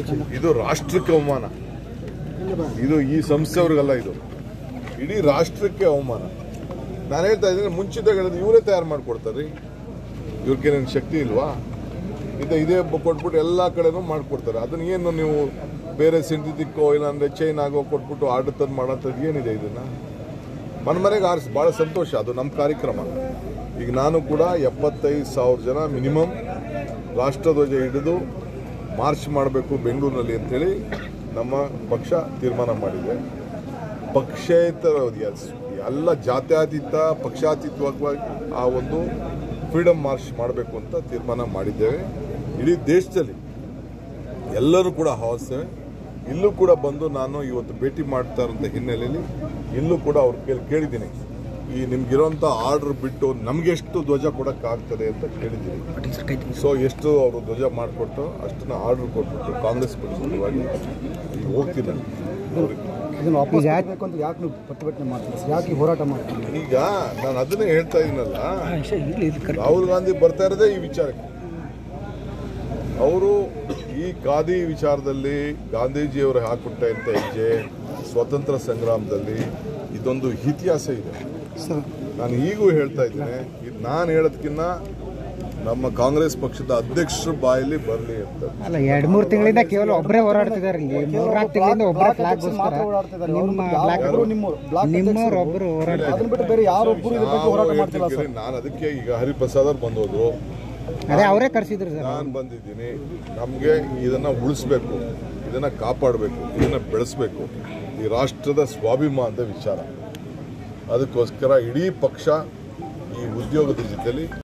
ಇದು ರಾಷ್ಟ್ರಕ್ಕೆ ಅವಮಾನ ಇದು ಈ ಸಂಸ್ಥೆಯವ್ರಿಗಲ್ಲ ಇದು ಇಡೀ ರಾಷ್ಟ್ರಕ್ಕೆ ಅವಮಾನ ನಾನು ಹೇಳ್ತಾ ಇದ್ದೀನಿ ಮುಂಚಿತವಾಗಿ ಹೇಳಿದ್ರೆ ಇವರೇ ತಯಾರು ಮಾಡಿಕೊಡ್ತಾರೆ ಇವ್ರಿಗೇನೇನು ಶಕ್ತಿ ಇಲ್ವಾ ಇದು ಇದೇ ಬ- ಕೊಟ್ಬಿಟ್ಟು ಎಲ್ಲ ಕಡೆನೂ ಮಾಡಿಕೊಡ್ತಾರೆ ಅದನ್ನ ಏನು ನೀವು ಬೇರೆ ಸಿಂಥೆಟಿಕ್ಕೋ ಇಲ್ಲಾಂದ್ರೆ ಚೈನಾಗೋ ಕೊಟ್ಬಿಟ್ಟು ಆರ್ಡರ್ ತಂದು ಮಾಡೋಂಥದ್ದು ಏನಿದೆ ಇದನ್ನ ಮನೆ ಮನೆಗೆ ಆರಿಸಿ ಭಾಳ ಸಂತೋಷ ಅದು ನಮ್ಮ ಕಾರ್ಯಕ್ರಮ ಈಗ ನಾನು ಕೂಡ ಎಪ್ಪತ್ತೈದು ಸಾವಿರ ಜನ ಮಿನಿಮಮ್ ರಾಷ್ಟ್ರಧ್ವಜ ಹಿಡಿದು ಮಾರ್ಚ್ ಮಾಡಬೇಕು ಬೆಂಗಳೂರಿನಲ್ಲಿ ಅಂತೇಳಿ ನಮ್ಮ ಪಕ್ಷ ತೀರ್ಮಾನ ಮಾಡಿದೆ ಪಕ್ಷೇತರ ಎಸ್- ಎಲ್ಲ ಜಾತ್ಯತೀತ ಪಕ್ಷಾತೀತವಾಗಿ ಆ ಒಂದು ಫ್ರೀಡಮ್ ಮಾರ್ಚ್ ಮಾಡಬೇಕು ಅಂತ ತೀರ್ಮಾನ ಮಾಡಿದ್ದೇವೆ ಇಡೀ ದೇಶದಲ್ಲಿ ಎಲ್ಲರೂ ಕೂಡ ಆಹ್ವಾನಿಸ್ತೇವೆ ಇಲ್ಲೂ ಕೂಡ ಬಂದು ನಾನು ಇವತ್ತು ಭೇಟಿ ಮಾಡ್ತಾ ಇರೋಂಥ ಹಿನ್ನೆಲೆಯಲ್ಲಿ ಇಲ್ಲೂ ಕೂಡ ಅವ್ರ ಕೇಳಿ ಕೇಳಿದ್ದೀನಿ ಈ ನಿಮ್ಗಿರೋಂಥ ಆರ್ಡರ್ ಬಿಟ್ಟು ನಮ್ಗೆ ಎಷ್ಟು ಧ್ವಜ ಕೊಡೋಕ್ಕಾಗ್ತದೆ ಅಂತ ಕೇಳಿದ್ದೀನಿ ಸೊ ಎಷ್ಟು ಅವರು ಧ್ವಜ ಮಾಡಿಕೊಟ್ಟು ಅಷ್ಟನ್ನ ಆರ್ಡರ್ ಕೊಟ್ಬಿಟ್ಟು ಕಾಂಗ್ರೆಸ್ ಪಕ್ಷವಾಗಿ ಈಗ ಹೋಗ್ತೀನಿ ನಾನು. ಅವ್ರಿಗೆ ಇದನ್ನು ವಾಪಸ್ ಬೇಕು ಅಂತ ಯಾಕೆ ನೀವು ಪ್ರತಿಭಟನೆ ಮಾಡ್ತೀರಿ ಸರ್? ಯಾಕೆ ಈ ಹೋರಾಟ ಮಾಡ್ತೀರಿ ಈಗ ನಾನು ಅದನ್ನೇ ಹೇಳ್ತಾ ಇದ್ದೀನಲ್ಲ ರಾಹುಲ್ ಗಾಂಧಿ ಬರ್ತಾ ಇರೋದೇ ಈ ವಿಚಾರಕ್ಕೆ ಅವರು ಈ ಖಾದಿ ವಿಚಾರದಲ್ಲಿ ಗಾಂಧೀಜಿಯವರು ಹಾಕೊಟ್ಟ ಇಂಥ ಹೆಜ್ಜೆ ಸ್ವತಂತ್ರ ಸಂಗ್ರಾಮದಲ್ಲಿ ಇದೊಂದು ಇತಿಹಾಸ ಇದೆ ಸರ್ ನಾನು ಈಗೂ ಹೇಳ್ತಾ ಇದ್ದೀನಿ ಇದು ನಾನು ಹೇಳೋದಕ್ಕಿಂತ ನಮ್ಮ ಕಾಂಗ್ರೆಸ್ ಪಕ್ಷದ ಅಧ್ಯಕ್ಷರ ಬಾಯಲ್ಲಿ ಬರಲಿ ಅಂತ ಅಲ್ಲ ಎರಡ್ ಮೂರ್ ತಿಂಗಳಿಂದ ಕೇವಲ ಒಬ್ಬರೇ ಹೋರಾಡ್ತಿದಾರೆ ಇಲ್ಲಿ ಮೂರ್ನಾಲ್ಕು ತಿಂಗಳಿಂದ ಒಬ್ಬರೇ ಫ್ಲಾಗ್ ಮಾತ್ರ ಓಡಾಡ್ತಿದ್ದಾರೆ ನಿಮ್ಮ ಅವ್ರು ಬ್ಲಾಕ್ ಯಾರೊಬ್ರು ನಿಮ್ಮವ್ರು ಬ್ಲಾಕ್ ನಿಮ್ಮವ್ರು ಒಬ್ರು ಹೋರಾಟ ಅದನ್ನ ಬಿಟ್ಟು ಬೇರೆ ಯಾರೊಬ್ರು ಇದ್ರ ಬಗ್ಗೆ ಹೋರಾಟ ಮಾಡ್ತಿಲ್ಲ ಸರ್ ನಾನು ಅದಕ್ಕೆ ಈಗ ಹರಿಪ್ರಸಾದ್ ಅವ್ರು ಬಂದೋದ್ರು ಅದೇ ಅವರೇ ಕರ್ಸಿದ್ರು ಸರ್ ನಾನು ಬಂದಿದ್ದೀನಿ ನಮಗೆ ಇದನ್ನ ಉಳಿಸ್ಬೇಕು ಇದನ್ನ ಕಾಪಾಡಬೇಕು ಇದನ್ನ ಬೆಳೆಸಬೇಕು ಈ ರಾಷ್ಟ್ರದ ಸ್ವಾಭಿಮಾನದ ವಿಚಾರ ಅದಕ್ಕೋಸ್ಕರ ಇಡೀ ಪಕ್ಷ ಈ ಉದ್ಯೋಗದ ಜೊತೆಲಿ